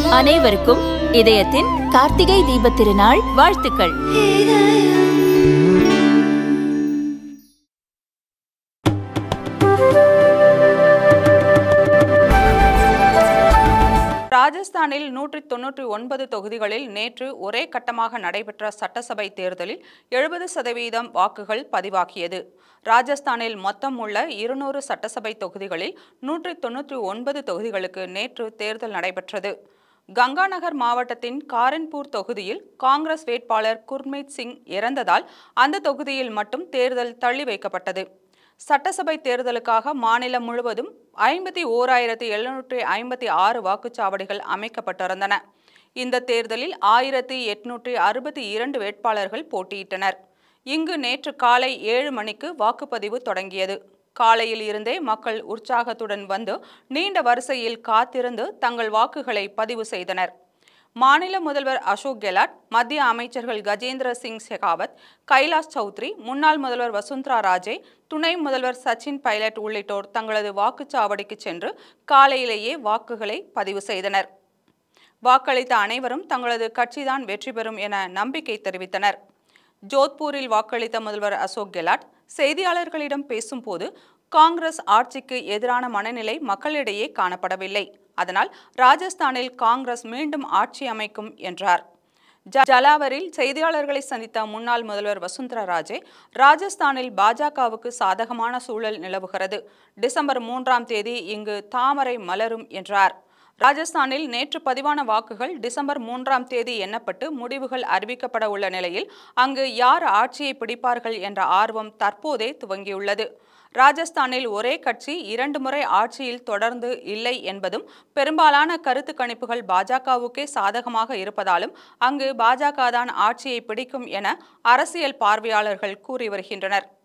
அனைவருக்கும் இதயத்தின் கார்த்திகை தீபத் திருநாள் வாழ்த்துக்கள் ராஜஸ்தானில் நூற்றி தொன்னூற்றி ஒன்பது தொகுதிகளில் நேற்று ஒரே கட்டமாக நடைபெற்ற சட்டசபை தேர்தலில் எழுபது சதவீதம் வாக்குகள் பதிவாகியது ராஜஸ்தானில் மொத்தம் உள்ள இருநூறு சட்டசபை தொகுதிகளில் நூற்றி தொன்னூற்றி ஒன்பது தொகுதிகளுக்கு நேற்று தேர்தல் நடைபெற்றது கங்காநகர் மாவட்டத்தின் காரன்பூர் தொகுதியில் காங்கிரஸ் வேட்பாளர் குர்மீத் சிங் இறந்ததால் அந்த தொகுதியில் மட்டும் தேர்தல் தள்ளி வைக்கப்பட்டது சட்டசபை தேர்தலுக்காக மாநிலம் முழுவதும் ஐம்பத்தி ஓராயிரத்தி எழுநூற்றி ஐம்பத்தி ஆறு வாக்குச்சாவடிகள் அமைக்கப்பட்டிருந்தன இந்த தேர்தலில் ஆயிரத்தி எட்நூற்றி அறுபத்தி இரண்டு வேட்பாளர்கள் போட்டியிட்டனர் இங்கு நேற்று காலை ஏழு மணிக்கு வாக்குப்பதிவு தொடங்கியது காலையில் இருந்தே மக்கள் உற்சாகத்துடன் வந்து நீண்ட வரிசையில் காத்திருந்து தங்கள் வாக்குகளை பதிவு செய்தனர் மாநில முதல்வர் அசோக் கெலாட் மத்திய அமைச்சர்கள் கஜேந்திர சிங் ஷெகாவத் கைலாஷ் சௌத்ரி முன்னாள் முதல்வர் வசுந்தரா ராஜே துணை முதல்வர் சச்சின் பைலட் உள்ளிட்டோர் தங்களது வாக்குச்சாவடிக்கு சென்று காலையிலேயே வாக்குகளை பதிவு செய்தனர் வாக்களித்த அனைவரும் தங்களது கட்சிதான் வெற்றி பெறும் என நம்பிக்கை தெரிவித்தனர் ஜோத்பூரில் வாக்களித்த முதல்வர் அசோக் கெலாட் செய்தியாளர்களிடம் பேசும்போது காங்கிரஸ் ஆட்சிக்கு எதிரான மனநிலை மக்களிடையே காணப்படவில்லை அதனால் ராஜஸ்தானில் காங்கிரஸ் மீண்டும் ஆட்சி அமைக்கும் என்றார் ஜ- ஜலாவரில் செய்தியாளர்களை சந்தித்த முன்னாள் முதல்வர் வசுந்தரா ராஜே ராஜஸ்தானில் பாஜகவுக்கு சாதகமான சூழல் நிலவுகிறது டிசம்பர் மூன்றாம் தேதி இங்கு தாமரை மலரும் என்றார் ராஜஸ்தானில் நேற்று பதிவான வாக்குகள் டிசம்பர் மூன்றாம் தேதி எண்ணப்பட்டு முடிவுகள் அறிவிக்கப்பட உள்ள நிலையில் அங்கு யார் ஆட்சியை பிடிப்பார்கள் என்ற ஆர்வம் தற்போதே துவங்கியுள்ளது ராஜஸ்தானில் ஒரே கட்சி இரண்டு முறை ஆட்சியில் தொடர்ந்து இல்லை என்பதும் பெரும்பாலான கருத்து கணிப்புகள் பாஜகவுக்கே சாதகமாக இருப்பதாலும் அங்கு பாஜக தான் ஆட்சியை பிடிக்கும் என அரசியல் பார்வையாளர்கள் கூறி வருகின்றனர்